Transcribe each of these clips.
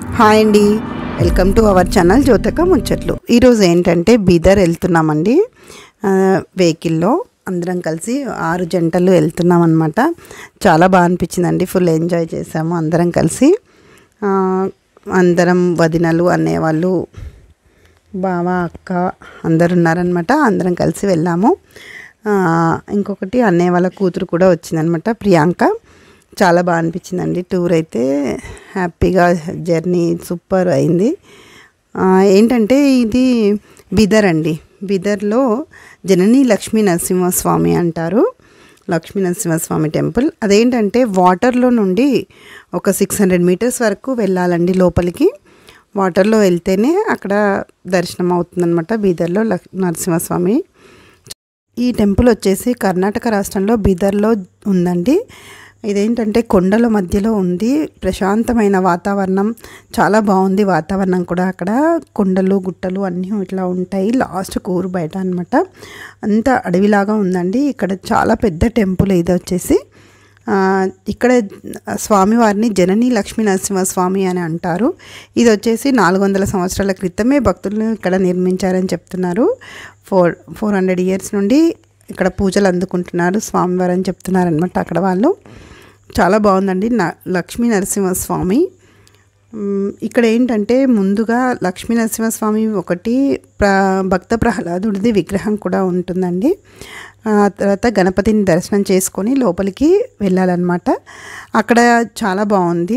hi అండి welcome to our channel జ్యోతక ముచ్చట్లు ఈరోజు ఏంటంటే బీదర్ వెళ్తున్నామండి ఆ, వెహికల్లో అందరం కలిసి ఆరు జంటలు వెళ్తున్నాం అనమాట చాలా బాగా అనిపించిందండి ఫుల్ ఎంజాయ్ చేసాము అందరం కలిసి ఆ, అందరం వదినలు అనేవాళ్ళు బావ అక్క అందరు ఉన్నారనమాట అందరం కలిసి వెళ్ళాము ఆ, ఇంకొకటి అన్నయ్య వాళ్ళ కూతురు కూడా వచ్చిందనమాట ప్రియాంక చాలా బాగా అనిపించిందండి టూర్ అయితే హ్యాపీగా జర్నీ సూపర్ అయింది ఆ, ఏంటంటే ఇది బిదర్ అండి బిదర్లో జనని లక్ష్మీ నరసింహస్వామి అంటారు లక్ష్మీ నరసింహస్వామి టెంపుల్ అదేంటంటే వాటర్లో నుండి ఒక సిక్స్ హండ్రెడ్ మీటర్స్ వరకు వెళ్ళాలండి లోపలికి వాటర్లో వెళ్తేనే అక్కడ దర్శనం అవుతుందన్నమాట బీదర్లో లక్ నరసింహస్వామి ఈ టెంపుల్ వచ్చేసి కర్ణాటక రాష్ట్రంలో బీదర్లో ఉందండి ఇదేంటంటే కొండల మధ్యలో ఉంది ప్రశాంతమైన వాతావరణం చాలా బాగుంది వాతావరణం కూడా అక్కడ కొండలు గుట్టలు అన్నీ ఇట్లా ఉంటాయి లాస్ట్ ఊరు బయట అనమాట అంత అడవిలాగా ఉందండి ఇక్కడ చాలా పెద్ద టెంపుల్ ఇది వచ్చేసి ఆ, ఇక్కడ స్వామివారిని జనని లక్ష్మీ నరసింహస్వామి అని అంటారు ఇది వచ్చేసి నాలుగు వందల సంవత్సరాల క్రితమే భక్తులు ఇక్కడ నిర్మించారని చెప్తున్నారు ఫోర్ ఫోర్ హండ్రెడ్ ఇయర్స్ నుండి ఇక్కడ పూజలు అందుకుంటున్నారు స్వామివారు అని చెప్తున్నారు అనమాట అక్కడ వాళ్ళు చాలా బాగుందండి న లక్ష్మీ నరసింహస్వామి మ్, ఇక్కడ ఏంటంటే ముందుగా లక్ష్మీ నరసింహస్వామి ఒకటి ప్ర భక్త ప్రహ్లాదుడిది విగ్రహం కూడా ఉంటుందండి ఆ తర్వాత గణపతిని దర్శనం చేసుకొని లోపలికి వెళ్ళాలన్నమాట అక్కడ చాలా బాగుంది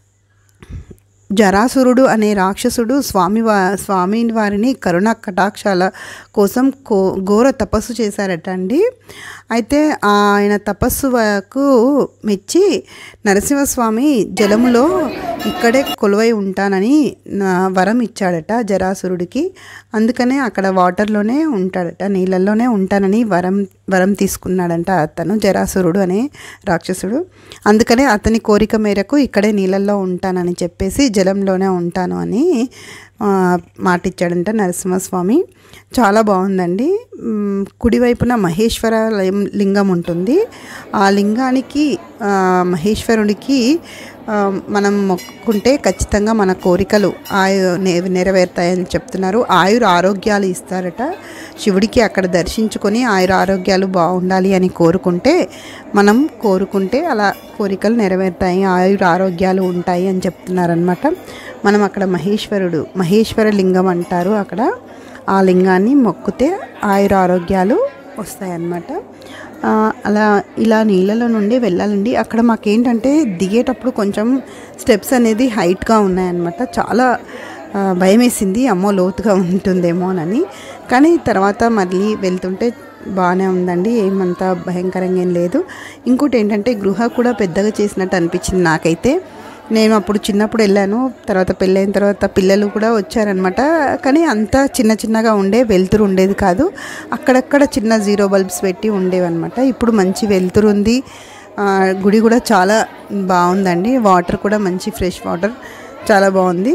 జరాసురుడు అనే రాక్షసుడు స్వామి వా స్వామి వారిని కరుణ కటాక్షాల కోసం కో ఘోర తపస్సు చేశారట అండి అయితే ఆయన తపస్సుకు మెచ్చి నరసింహస్వామి జలములో ఇక్కడే కొలువై ఉంటానని నా వరం ఇచ్చాడట జరాసురుడికి అందుకనే అక్కడ వాటర్లోనే ఉంటాడట నీళ్ళల్లోనే ఉంటానని వరం వరం తీసుకున్నాడంట అతను జరాసురుడు అనే రాక్షసుడు అందుకనే అతని కోరిక మేరకు ఇక్కడే నీళ్ళల్లో ఉంటానని చెప్పేసి జలంలోనే ఉంటాను అని ఆ, మాటిచ్చాడంట నరసింహస్వామి చాలా బాగుందండి మ్, కుడివైపున మహేశ్వర లిం- లింగం ఉంటుంది ఆ లింగానికి ఆ, మహేశ్వరుడికి ఆ, మనం మొక్కుకుంటే ఖచ్చితంగా మన కోరికలు ఆయు నె- నెరవేరుతాయని చెప్తున్నారు ఆయుర ఆరోగ్యాలు ఇస్తారట శివుడికి అక్కడ దర్శించుకొని ఆయుర ఆరోగ్యాలు బాగుండాలి అని కోరుకుంటే మనం కోరుకుంటే అలా కోరికలు నెరవేరుతాయి ఆయుర ఆరోగ్యాలు ఉంటాయి అని చెప్తున్నారనమాట మనం అక్కడ మహేశ్వరుడు మహేశ్వర లింగం అంటారు అక్కడ ఆ లింగాన్ని మొక్కితే ఆయుర ఆరోగ్యాలు వస్తాయన్నమాట ఆ, అలా ఇలా నీళ్ళలో నుండి వెళ్ళాలండి అక్కడ మాకేంటంటే దిగేటప్పుడు కొంచెం స్టెప్స్ అనేది హైట్గా ఉన్నాయన్నమాట చాలా ఆ, భయం వేసింది అమ్మో లోతుగా ఉంటుందేమోనని కానీ తర్వాత మళ్ళీ వెళ్తుంటే బాగానే ఉందండి ఏమంత భయంకరంగా ఏం లేదు ఇంకోటి ఏంటంటే గృహ కూడా పెద్దగా చేసినట్టు అనిపించింది నాకైతే నేను అప్పుడు చిన్నప్పుడు వెళ్ళాను తర్వాత పెళ్ళైన తర్వాత పిల్లలు కూడా వచ్చారనమాట కానీ అంత చిన్న చిన్నగా ఉండే వెలుతురు ఉండేది కాదు అక్కడక్కడ చిన్న జీరో బల్బ్స్ పెట్టి ఉండేవన్నమాట ఇప్పుడు మంచి వెలుతురు ఉంది ఆ, గుడి కూడా చాలా బాగుందండి వాటర్ కూడా మంచి ఫ్రెష్ వాటర్ చాలా బాగుంది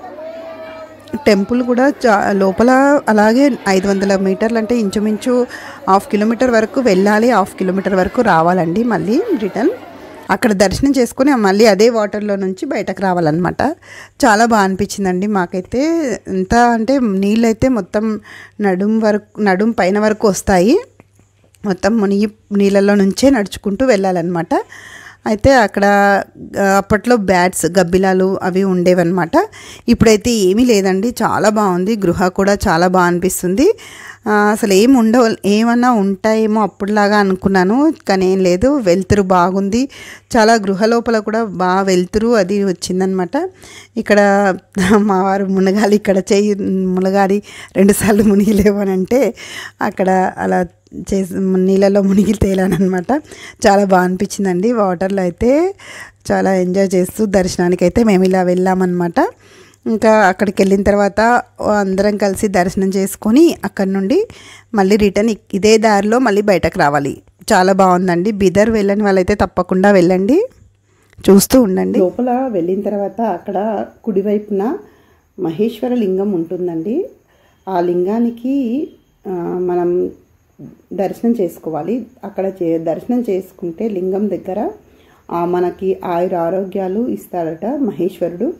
టెంపుల్ కూడా చా లోపల అలాగే ఐదు వందల మీటర్లు అంటే ఇంచుమించు హాఫ్ కిలోమీటర్ వరకు వెళ్ళాలి హాఫ్ కిలోమీటర్ వరకు రావాలండి మళ్ళీ రిటర్న్ అక్కడ దర్శనం చేసుకొని మళ్ళీ అదే వాటర్లో నుంచి బయటకు రావాలన్నమాట చాలా బాగా అనిపించిందండి మాకైతే ఎంత అంటే నీళ్ళు అయితే మొత్తం నడుం వరకు నడుం పైన వరకు వస్తాయి మొత్తం మునిగి నీళ్ళలో నుంచే నడుచుకుంటూ వెళ్ళాలన్నమాట అయితే అక్కడ ఆ, అప్పట్లో బ్యాట్స్ గబ్బిలాలు అవి ఉండేవన్నమాట ఇప్పుడైతే ఏమీ లేదండి చాలా బాగుంది గృహ కూడా చాలా బాగా అనిపిస్తుంది ఆ, అసలు ఏం ఉండవు ఏమన్నా ఉంటాయేమో అప్పుడులాగా అనుకున్నాను కానీ ఏం లేదు వెలుతురు బాగుంది చాలా గృహ లోపల కూడా బాగా వెలుతురు అది వచ్చిందనమాట ఇక్కడ మా వారు మునగాలి ఇక్కడ చెయ్యి మునగాలి రెండుసార్లు మునిగిలేవనంటే అక్కడ అలా చేసి నీళ్ళలో మునిగి తేలానమాట చాలా బాగా అనిపించిందండి వాటర్లో అయితే చాలా ఎంజాయ్ చేస్తూ దర్శనానికి అయితే మేము ఇలా వెళ్ళామన్నమాట ఇంకా అక్కడికి వెళ్ళిన తర్వాత అందరం కలిసి దర్శనం చేసుకొని అక్కడి నుండి మళ్ళీ రిటర్న్ ఇక్- ఇదే దారిలో మళ్ళీ బయటకు రావాలి చాలా బాగుందండి బిదర్ వెళ్ళని వాళ్ళైతే తప్పకుండా వెళ్ళండి చూస్తూ ఉండండి లోపల వెళ్ళిన తర్వాత అక్కడ కుడివైపున మహేశ్వర లింగం ఉంటుందండి ఆ లింగానికి ఆ, మనం దర్శనం చేసుకోవాలి అక్కడ చే దర్శనం చేసుకుంటే లింగం దగ్గర ఆ, మనకి ఆయుర ఆరోగ్యాలు ఇస్తాడట మహేశ్వరుడు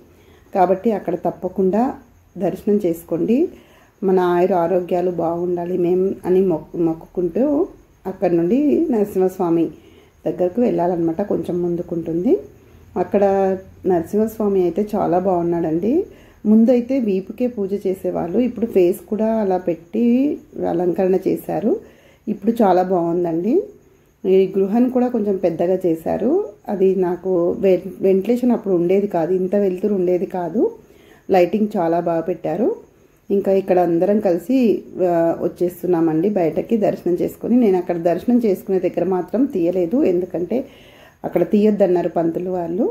కాబట్టి అక్కడ తప్పకుండా దర్శనం చేసుకోండి మన ఆయుర ఆరోగ్యాలు బాగుండాలి మేము అని మొక్కు మొక్కుకుంటూ అక్కడ నుండి నరసింహస్వామి దగ్గరకు వెళ్ళాలన్నమాట కొంచెం ముందుకుంటుంది అక్కడ నరసింహస్వామి అయితే చాలా బాగున్నాడండి ముందైతే వీపుకే పూజ చేసేవాళ్ళు ఇప్పుడు ఫేస్ కూడా అలా పెట్టి అలంకరణ చేశారు ఇప్పుడు చాలా బాగుందండి ఈ గృహాన్ని కూడా కొంచెం పెద్దగా చేశారు అది నాకు వెంటిలేషన్ అప్పుడు ఉండేది కాదు ఇంత వెలుతురు ఉండేది కాదు లైటింగ్ చాలా బాగా పెట్టారు ఇంకా ఇక్కడ అందరం కలిసి ఆ, వచ్చేస్తున్నామండి బయటకి దర్శనం చేసుకొని నేను అక్కడ దర్శనం చేసుకునే దగ్గర మాత్రం తీయలేదు ఎందుకంటే అక్కడ తీయొద్దన్నారు పంతులు వాళ్ళు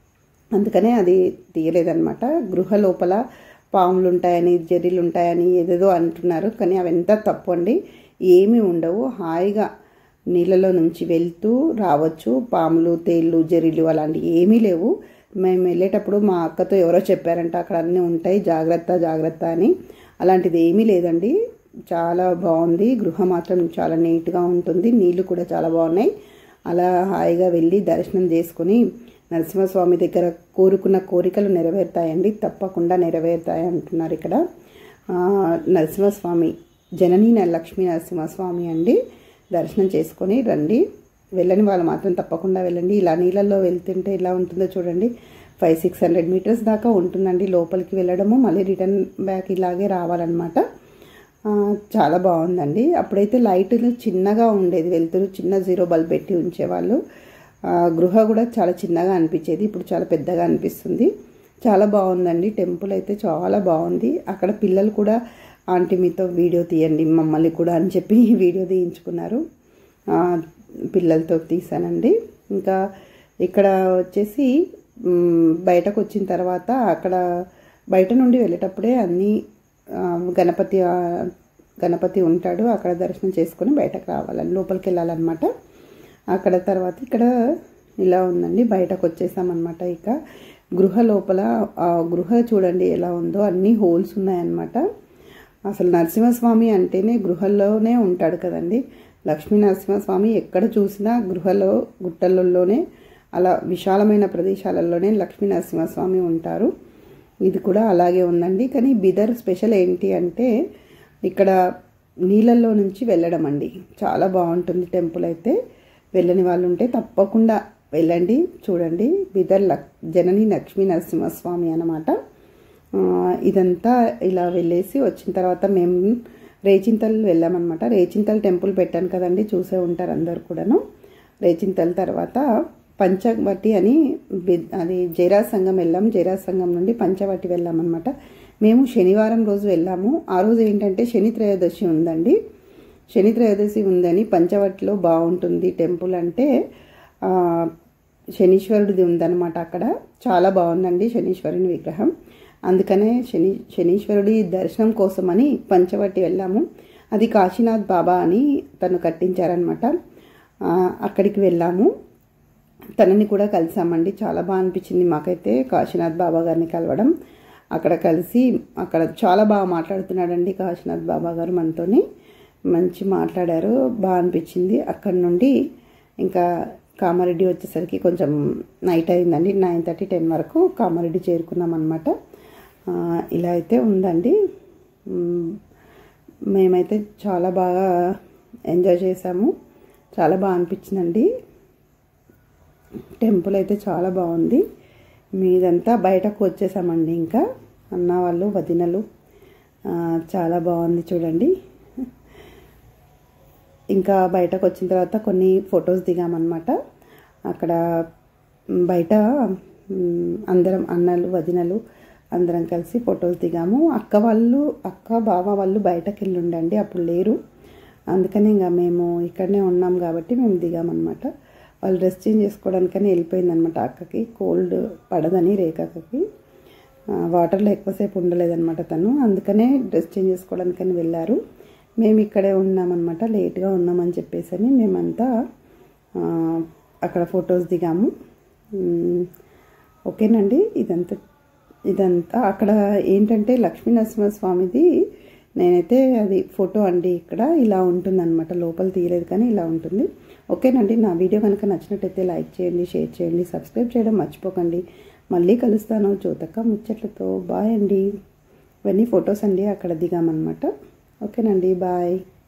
అందుకనే అది తీయలేదన్నమాట గృహ లోపల పాములు ఉంటాయని జర్రీలు ఉంటాయని ఏదేదో అంటున్నారు కానీ అవంతా తప్పు అండి ఏమీ ఉండవు హాయిగా నీళ్ళలో నుంచి వెళ్తూ రావచ్చు పాములు తేళ్ళు జరీలు అలాంటివి ఏమీ లేవు మేము వెళ్ళేటప్పుడు మా అక్కతో ఎవరో చెప్పారంట అక్కడ అన్నీ ఉంటాయి జాగ్రత్త జాగ్రత్త అని అలాంటిది ఏమీ లేదండి చాలా బాగుంది గృహ మాత్రం చాలా నీట్గా ఉంటుంది నీళ్లు కూడా చాలా బాగున్నాయి అలా హాయిగా వెళ్ళి దర్శనం చేసుకుని నరసింహస్వామి దగ్గర కోరుకున్న కోరికలు నెరవేరుతాయండి తప్పకుండా నెరవేరుతాయి అంటున్నారు ఇక్కడ ఆ, నరసింహస్వామి జననీ న- లక్ష్మీ నరసింహస్వామి అండి దర్శనం చేసుకొని రండి వెళ్ళని వాళ్ళు మాత్రం తప్పకుండా వెళ్ళండి ఇలా నీళ్ళల్లో వెళ్తుంటే ఎలా ఉంటుందో చూడండి ఫైవ్ సిక్స్ హండ్రెడ్ మీటర్స్ దాకా ఉంటుందండి లోపలికి వెళ్ళడము మళ్ళీ రిటర్న్ బ్యాక్ ఇలాగే రావాలన్నమాట ఆ, చాలా బాగుందండి అప్పుడైతే లైట్లు చిన్నగా ఉండేది వెళ్తురు చిన్న జీరో బల్బ్ పెట్టి ఉంచేవాళ్ళు ఆ, గృహ కూడా చాలా చిన్నగా అనిపించేది ఇప్పుడు చాలా పెద్దగా అనిపిస్తుంది చాలా బాగుందండి టెంపుల్ అయితే చాలా బాగుంది అక్కడ పిల్లలు కూడా ఆంటీ మీతో వీడియో తీయండి మమ్మల్ని కూడా అని చెప్పి వీడియో తీయించుకున్నారు ఆ, పిల్లలతో తీసానండి ఇంకా ఇక్కడ వచ్చేసి మ్, బయటకు వచ్చిన తర్వాత అక్కడ బయట నుండి వెళ్ళేటప్పుడే అన్నీ ఆ, గణపతి ఆ, గణపతి ఉంటాడు అక్కడ దర్శనం చేసుకొని బయటకు రావాలని లోపలికి వెళ్ళాలన్నమాట అక్కడ తర్వాత ఇక్కడ ఇలా ఉందండి బయటకు వచ్చేసామన్నమాట ఇక గృహ లోపల ఆ గృహ చూడండి ఎలా ఉందో అన్ని హోల్స్ ఉన్నాయన్నమాట అసలు నరసింహస్వామి అంటేనే గృహల్లోనే ఉంటాడు కదండి లక్ష్మీ నరసింహస్వామి ఎక్కడ చూసినా గృహలో గుట్టలలోనే అలా విశాలమైన ప్రదేశాలలోనే లక్ష్మీ నరసింహస్వామి ఉంటారు ఇది కూడా అలాగే ఉందండి కానీ బిదర్ స్పెషల్ ఏంటి అంటే ఇక్కడ నీళ్ళల్లో నుంచి వెళ్ళడం అండి చాలా బాగుంటుంది టెంపుల్ అయితే వెళ్ళని వాళ్ళు ఉంటే తప్పకుండా వెళ్ళండి చూడండి బిదర్ లక్ జనని లక్ష్మీ నరసింహస్వామి అన్నమాట ఆ, ఇదంతా ఇలా వెళ్ళేసి వచ్చిన తర్వాత మేము రేచింతల్ వెళ్ళామన్నమాట రేచింతల్ టెంపుల్ పెట్టాను కదండి చూసే ఉంటారు అందరు కూడాను రేచింతల్ తర్వాత పంచవటి అని బి- అది జైరా సంఘం వెళ్ళాం జైరా సంఘం నుండి పంచవటి వెళ్ళామన్నమాట మేము శనివారం రోజు వెళ్ళాము ఆ రోజు ఏంటంటే శని త్రయోదశి ఉందండి శని త్రయోదశి ఉందని పంచవటిలో బాగుంటుంది టెంపుల్ అంటే ఆ, శనీశ్వరుడిది ఉందన్నమాట అక్కడ చాలా బాగుందండి శనీశ్వరుని విగ్రహం అందుకనే శని శనీశ్వరుడి దర్శనం కోసమని పంచవటి వెళ్ళాము అది కాశీనాథ్ బాబా అని తను కట్టించారనమాట అక్కడికి వెళ్ళాము తనని కూడా కలిసామండి చాలా బాగా అనిపించింది మాకైతే కాశీనాథ్ బాబా గారిని కలవడం అక్కడ కలిసి అక్కడ చాలా బాగా మాట్లాడుతున్నాడండి కాశీనాథ్ బాబా గారు మనతోని మంచి మాట్లాడారు బాగా అనిపించింది అక్కడ నుండి ఇంకా కామారెడ్డి వచ్చేసరికి కొంచెం నైట్ అయిందండి నైన్ థర్టీ టెన్ వరకు కామారెడ్డి చేరుకున్నాం అనమాట ఇలా అయితే ఉందండి మ్, మేమైతే చాలా బాగా ఎంజాయ్ చేసాము చాలా బాగా అనిపించిందండి టెంపుల్ అయితే చాలా బాగుంది మీదంతా బయటకు వచ్చేసామండి ఇంకా అన్న వాళ్ళు వదినలు ఆ, చాలా బాగుంది చూడండి ఇంకా బయటకు వచ్చిన తర్వాత కొన్ని ఫొటోస్ దిగామన్నమాట అక్కడ మ్, బయట మ్, అందరం అన్నలు వదినలు అందరం కలిసి ఫొటోస్ దిగాము అక్క వాళ్ళు అక్క బావ వాళ్ళు బయటకు వెళ్ళి ఉండండి అప్పుడు లేరు అందుకని ఇంకా మేము ఇక్కడనే ఉన్నాం కాబట్టి మేము దిగామన్నమాట వాళ్ళు డ్రెస్ చేంజ్ చేసుకోవడానికని వెళ్ళిపోయిందనమాట అక్కకి కోల్డ్ పడదని రేఖకి ఆ, వాటర్లో ఎక్కువసేపు ఉండలేదన్నమాట తను అందుకనే డ్రెస్ చేంజ్ చేసుకోవడానికని వెళ్ళారు మేము ఇక్కడే ఉన్నామన్నమాట లేట్గా ఉన్నామని చెప్పేసి అని మేమంతా ఆ, అక్కడ ఫొటోస్ దిగాము మ్, ఓకేనండి ఇదంతా ఇదంతా అక్కడ ఏంటంటే లక్ష్మీ నరసింహస్వామిది నేనైతే అది ఫోటో అండి ఇక్కడ ఇలా ఉంటుందన్నమాట లోపల తీయలేదు కానీ ఇలా ఉంటుంది ఓకేనండి నా వీడియో కనుక నచ్చినట్టయితే లైక్ చేయండి షేర్ చేయండి సబ్స్క్రైబ్ చేయడం మర్చిపోకండి మళ్ళీ కలుస్తాను జ్యోతక్క ముచ్చట్లతో బాయ్ అండి ఇవన్నీ ఫొటోస్ అండి అక్కడ దిగామన్నమాట ఓకేనండి బాయ్